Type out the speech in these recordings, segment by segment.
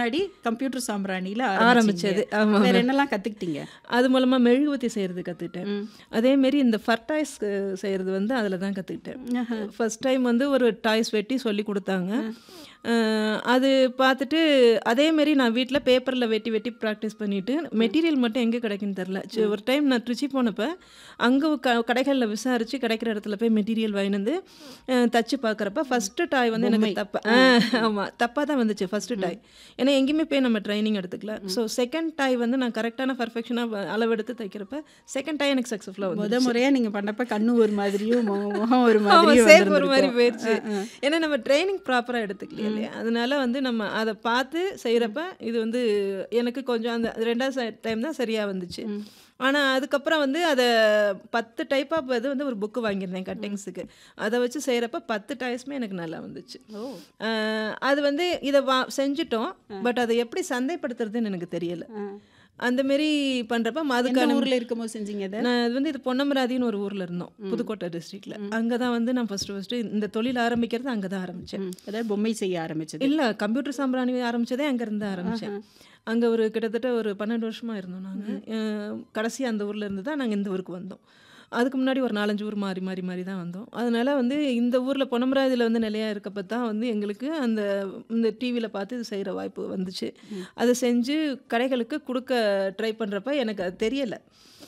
முன்னாடி கம்ப்யூட்டர் சாம்பிராணியில ஆரம்பிச்சது. ஆமா. வேற என்னெல்லாம் கத்துக்கிட்டீங்க அது மூலமா மெழுகுவர்த்தி செய்கிறது கற்றுக்கிட்டேன் ம். அதேமாரி இந்த ஃபர்டாய்ஸ் செய்கிறது வந்து அதில் தான் கற்றுக்கிட்டேன் ஃபர்ஸ்ட் டைம் வந்து ஒரு டாய்ஸ் வெட்டி சொல்லி கொடுத்தாங்க அஹ், அது பார்த்துட்டு அதேமாரி நான் வீட்டில் பேப்பரில் வெட்டி வெட்டி ப்ராக்டிஸ் பண்ணிவிட்டு மெட்டீரியல் மட்டும் எங்கே கிடைக்குன்னு தெரில சரி, ஒரு டைம் நான் திருச்சி போனப்போ அங்கே க கடைகளில் விசாரித்து கிடைக்கிற இடத்துல போய் மெட்டீரியல் வாங்கிட்டு வந்து அஹ், தச்சு பார்க்குறப்ப ஃபஸ்ட்டு டாய் வந்து எனக்கு தப்பா ஆமாம் தப்பாக தான் வந்துச்சு ஃபஸ்ட்டு டாய் ஏன்னா எங்கேயுமே போய் நம்ம ட்ரைனிங் எடுத்துக்கல ஸோ செகண்ட் டாய் வந்து நான் கரெக்டான பர்ஃபெக்ஷனாக அளவெடுத்து தைக்கிறப்ப செகண்ட் டாய் எனக்கு சக்ஸஸ்ஃபுல்லாக வந்து முத முறையா நீங்க பண்ணப்ப கண்ணு ஒரு மாதிரியும் மு- முகம் ஒரு ஆமா, மாதிரியும் shape ஒரு மாதிரி வந்திருந்திருக்கும். போயிடுச்சு ஆ, ஆ. ஏன்னா நம்ம ட்ரைனிங் ப்ராப்பராக எடுத்துக்கலையா இல்லையா அதனால வந்து நம்ம அதை பார்த்து செய்கிறப்ப இது வந்து எனக்கு கொஞ்சம் அந்த ரெண்டாவது டைம் தான் சரியாக வந்துச்சு ஆனால் அதுக்கப்புறம் வந்து அதை பத்து டைப் ஆஃப் இது வந்து ஒரு புக்கு வாங்கியிருந்தேன் கட்டிங்ஸுக்கு அதை வச்சு செய்கிறப்ப பத்து டைஸ்மே எனக்கு நல்லா வந்துச்சு ஓ ஆஹ் அது வந்து இதை வா செஞ்சுட்டோம் பட் அதை எப்படி சந்தைப்படுத்துறதுன்னு எனக்கு தெரியல ஆ. அந்த மாரி பண்ணுறப்ப எந்த அதுக்கான ஊர்ல இருக்கும்போது செஞ்சீங்க அதை நான் இது வந்து இது பொன்னமராதின்னு ஒரு ஊரில் இருந்தோம் புதுக்கோட்டை டிஸ்ட்ரிக்ட்ல அங்கே தான் வந்து நான் ஃபஸ்ட்டு ஃபஸ்ட்டு இந்த தொழில் ஆரம்பிக்கிறது அங்கே தான் ஆரம்பித்தேன் ம். அதாவது பொம்மை செய்ய ஆரம்பிச்சது இல்லை கம்ப்யூட்டர் சாம்பிராணி ஆரம்பிச்சதே அங்கேருந்து ஆரம்பித்தேன் அங்கே ஒரு கிட்டத்தட்ட ஒரு பன்னெண்டு வருஷமாக இருந்தோம் நாங்கள் கடைசி அந்த ஊரில் இருந்து தான் நாங்கள் இந்த ஊருக்கு வந்தோம் அதுக்கு முன்னாடி ஒரு நாலஞ்சு ஊர் மாறி மாறி மாறி தான் வந்தோம் அதனால வந்து இந்த ஊரில் பொன்னமராதியில் வந்து நிலையாக இருக்கப்ப தான் வந்து எங்களுக்கு அந்த இந்த டிவியில் பார்த்து இது செய்கிற வாய்ப்பு வந்துச்சு அதை செஞ்சு கடைகளுக்கு கொடுக்க ட்ரை பண்ணுறப்ப எனக்கு அது தெரியலை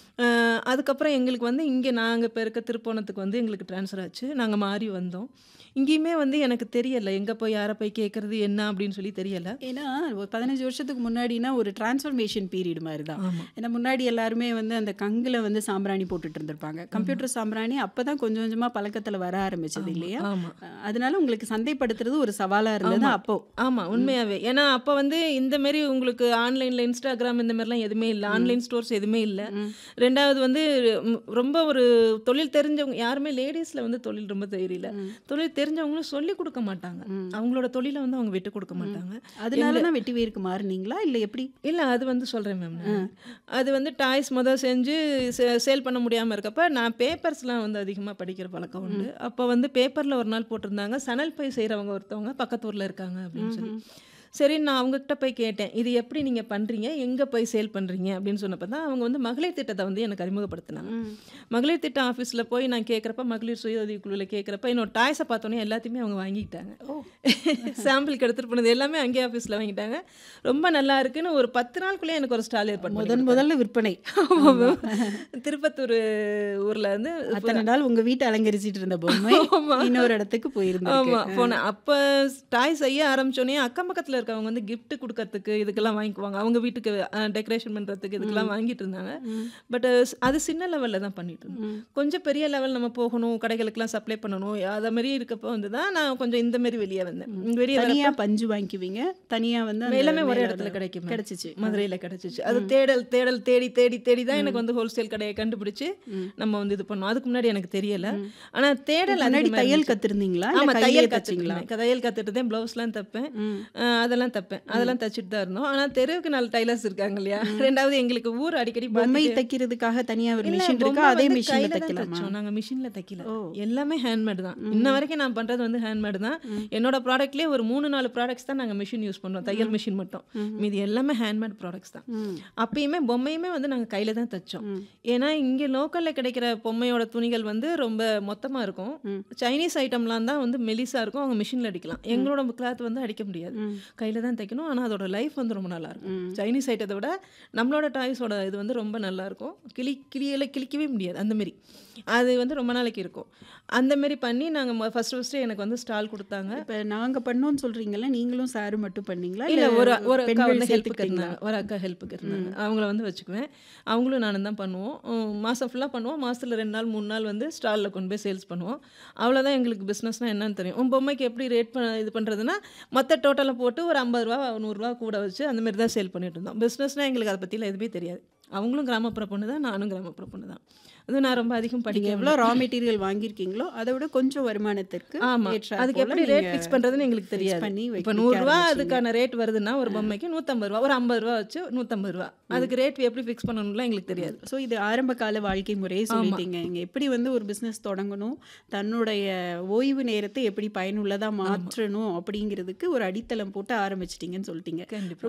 அஹ் அதுக்கப்புறம் எங்களுக்கு வந்து இங்கே நாங்கள் இப்போ இருக்க திருப்போணத்துக்கு வந்து எங்களுக்கு ட்ரான்ஸ்ஃபர் ஆச்சு நாங்கள் மாறி வந்தோம் இங்கேயுமே வந்து எனக்கு தெரியலை எங்கே போய் யாரை போய் கேட்குறது என்ன அப்படின்னு சொல்லி தெரியலை ஏன்னா ஒரு பதினஞ்சு வருஷத்துக்கு முன்னாடினா ஒரு டிரான்ஸ்ஃபர்மேஷன் பீரியட் மாதிரி தான் ஆமா. ஏன்னா முன்னாடி எல்லாருமே வந்து அந்த கங்கில் வந்து சாம்பிராணி போட்டுட்டு இருந்திருப்பாங்க கம்ப்யூட்டர் சாம்பிராணி அப்பதான் கொஞ்சம் கொஞ்சமா பழக்கத்துல வர ஆரம்பிச்சது இல்லையா ஆமாம் அஹ் அதனால உங்களுக்கு சந்தைப்படுத்துறது ஒரு சவாலா இருந்தது அப்போ ஆமாம் உண்மையாகவே ஏன்னா அப்போ வந்து இந்த மாரி உங்களுக்கு ஆன்லைனில் இன்ஸ்டாகிராம் இந்த மாதிரிலாம் எதுவுமே இல்லை ஆன்லைன் ஸ்டோர்ஸ் எதுவுமே இல்லை ரெண்டாவது வந்து ம், ரொம்ப ஒரு தொழில் தெரிஞ்சவங்க யாருமே லேடிஸில் வந்து தொழில் ரொம்ப தெரியல தொழில் தெரிஞ்சவங்களும் சொல்லி கொடுக்க மாட்டாங்க அவங்களோட தொழிலை வந்து அவங்க விட்டு கொடுக்க மாட்டாங்க அதனால தான் வெட்டி வேருக்கு மாறுனீங்களா இல்ல எப்படி இல்லை அது வந்து சொல்கிறேன் மேம் அது வந்து டாய்ஸ் மொதல் செஞ்சு சேல் பண்ண முடியாமல் இருக்கப்ப நான் பேப்பர்ஸ்லாம் வந்து அதிகமாக படிக்கிற பழக்கம் உண்டு அப்போ வந்து பேப்பரில் ஒரு நாள் போட்டிருந்தாங்க சணல் பை செய்கிறவங்க ஒருத்தவங்க பக்கத்து ஊரில் இருக்காங்க அப்படின்னு சொல்லி சரி நான் அவங்கக்கிட்ட போய் கேட்டேன் இது எப்படி நீங்கள் பண்ணுறீங்க எங்கே போய் சேல் பண்ணுறீங்க அப்படின்னு சொன்னப்போ தான் அவங்க வந்து மகளிர் திட்டத்தை வந்து எனக்கு அறிமுகப்படுத்தினாங்க மகளிர் திட்ட ஆஃபீஸில் போய் நான் கேட்குறப்ப மகளிர் சுய உதவி குழுவில் கேட்குறப்ப என்னோட டாய்ஸை பார்த்தோன்னே எல்லாத்தையுமே அவங்க வாங்கிக்கிட்டாங்க சாம்பிளுக்கு எடுத்துகிட்டு போனது எல்லாமே அங்கே ஆஃபீஸில் வாங்கிட்டாங்க ரொம்ப நல்லா இருக்குன்னு ஒரு பத்து நாளுக்குள்ளே எனக்கு ஒரு ஸ்டால் ஏற்பாடு பண்ணி முதன் முதல்ல விற்பனை ஆமா மேம். திருப்பத்தூர் ஊர்ல இருந்து அத்தனை நாள் உங்க வீட்டை அலங்கரிச்சிட்டு இருந்த பொம்மை இன்னொரு இடத்துக்கு போயிருந்தோம் ஆமா போனேன் அப்ப டாய் செய்ய ஆரம்பிச்சோடனே அக்கம் பக்கத்துல இருக்கவங்க வந்து gift கொடுக்கறதுக்கு இதுக்கெல்லாம் வாங்கிக்குவாங்க அவங்க வீட்டுக்கு டெக்கரேஷன் பண்றதுக்கு இதுக்கெல்லாம் வாங்கிட்டு இருந்தாங்க பட் அது சின்ன லெவல்ல தான் பண்ணிட்டு இருந்தோம் கொஞ்சம் பெரிய லெவல் நம்ம போகணும் கடைகளுக்கெல்லாம் சப்ளை பண்ணணும் அத மாதிரி இருக்கப்போ வந்து தான் நான் கொஞ்சம் இந்த மாதிரி வெளியே வந்தேன் வெளியே தனியா பஞ்சு வாங்கிக்குவீங்க தனியா வந்து அந்த எல்லாமே ஒரே மேல இடத்துல கிடைக்கும் ma'am. கிடைச்சிச்சு மதுரையில கிடைச்சிச்சு அது தேடல் தேடல் தேடி தேடி தேடி தான் எனக்கு வந்து ஹோல்சேல் கடையை கண்டுபிடிச்சு நம்ம வந்து இது பண்ணோம் அதுக்கு முன்னாடி எனக்கு தெரியல ஆனா தேடல் முன்னாடி அதிகமா தையல் இருந்துச்சு. கத்துருந்தீங்களா ஆமா இல்ல கையிலே தையல் தச்சீங்களா கத்துக்கிட்டேன் தையல் கத்துட்டு ப்ளவுஸ்லாம் தைப்பேன் அஹ் அதெல்லாம் தைப்பேன் அதெல்லாம் தச்சுட்டு தான் இருந்தோம் ஆனா தெருவுக்கு நாலு டைலர்ஸ் இருக்காங்க இல்லையா ரெண்டாவது எங்களுக்கு ஊர் அடிக்கடி பொம்மை பார்த்துட்டு- தைக்கிறதுக்காக தனியா ஒரு இல்ல, மிஷின் பொம்மை இருக்கா அதே வந்து மிஷின்ல கையில தான் தைக்கலாமா தைச்சோம். நாங்க மிஷின்ல தைக்கல ஓ. எல்லாமே ஹேண்ட்மேட் தான் இன்ன வரைக்கும் நான் பண்றது வந்து ஹேண்ட்மேட் தான் என்னோட ப்ராடக்ட்லயே ஒரு மூணு நாலு ப்ராடக்ட்ஸ் தான் நாங்க மிஷின் யூஸ் பண்றோம் தையல் மிஷின் மட்டும் மீதி எல்லாமே ஹேண்ட்மேட் ப்ராடக்ட்ஸ் தான் ம். அப்பயுமே பொம்மையுமே வந்து நாங்க கையில தான் தைச்சோம் ஏன்னா இங்க லோக்கல்ல கிடைக்கிற பொம்மையோட துணிகள் வந்து ரொம்ப மொத்தமா இருக்கும் சைனீஸ் ஐட்டம்லாம் தான் வந்து மெலிசா இருக்கும் அவங்க மிஷின்ல அடிக்கலாம் எங்களோட கிளாத் வந்து அடிக்க முடியாது கையில தான் தைக்கணும் ஆனா அதோட லைஃப் வந்து ரொம்ப நல்லா இருக்கும் சைனீஸ் ஐட்டத்தை விட நம்மளோட டாய்ஸோட இது வந்து ரொம்ப நல்லா இருக்கும் கிளி கிளியில கிளிக்கவே முடியாது அந்த மாதிரி அது வந்து ரொம்ப நாளைக்கு இருக்கும் அந்த மாதிரி பண்ணி நாங்கள் ஃபர்ஸ்ட் ஃபஸ்ட்டு எனக்கு வந்து ஸ்டால் கொடுத்தாங்க இப்ப நாங்க பண்ணோம்னு சொல்றீங்கல்ல நீங்களும் சாரு மட்டும் பண்ணீங்களா இல்ல ஒரு ஒரு அக்கா பெண்கள் வந்து ஹெல்ப்புக்கு சேர்த்துக்கிட்டீங்களா இருந்தாங்க ஒரு அக்கா ஹெல்ப்புக்கு இருந்தாங்க அவங்கள வந்து வச்சுக்குவேன் அவங்களும் நானும் தான் பண்ணுவோம் உம், மாசம் ஃபுல்லாக பண்ணுவோம் மாசத்துல ரெண்டு நாள் மூணு நாள் வந்து ஸ்டாலில் கொண்டு போய் சேல்ஸ் பண்ணுவோம் அவ்வளோதான் எங்களுக்கு பிஸ்னஸ்னால் என்னன்னு தெரியும் உன் பொம்மைக்கு எப்படி ரேட் பண்ண இது பண்ணுறதுன்னா மொத்த டோட்டலை போட்டு ஒரு ஐம்பது ரூபா நூறுரூவா கூட வச்சு அந்த மாதிரி தான் சேல் பண்ணிட்டு இருந்தோம் பிஸ்னஸ்னால் எங்களுக்கு அதை பற்றிலாம் எதுவுமே தெரியாது அவங்களும் கிராமப்புற பொண்ணு தான் நானும் கிராமப்புற பொண்ணு தான் அதுவும் நான் ரொம்ப அதிகம் நீங்க படிக்க எவ்வளவு ரா மெட்டீரியல் வாங்கியிருக்கீங்களோ அதை விட கொஞ்சம் வருமானத்துக்கு ஆமா ஏற்றாற் அதுக்கு போல எப்படி ரேட் நீங்க ஃபிக்ஸ் பண்றதுன்னு எங்களுக்கு fix தெரியாது பண்ணி இப்போ வைக்க நூறுரூவா ஆரம்பிச்சீங்க. அதுக்கான ரேட் வருதுன்னா ஒரு பொம்மைக்கு நூற்றம்பது ரூபா ஒரு ஐம்பது ரூபா வச்சு நூற்றம்பது ரூபா அதுக்கு ரேட் எப்படி ஃபிக்ஸ் பண்ணணும்லாம் எங்களுக்கு தெரியாது ஸோ இது ஆரம்ப கால வாழ்க்கை முறையே சொல்லிட்டீங்க இங்க எப்படி வந்து ஒரு பிசினஸ் தொடங்கணும் தன்னுடைய ஓய்வு நேரத்தை எப்படி பயனுள்ளதா மாற்றணும் அப்படிங்கிறதுக்கு ஒரு அடித்தளம் போட்டு ஆரம்பிச்சிட்டீங்கன்னு சொல்லிட்டீங்க கண்டிப்பா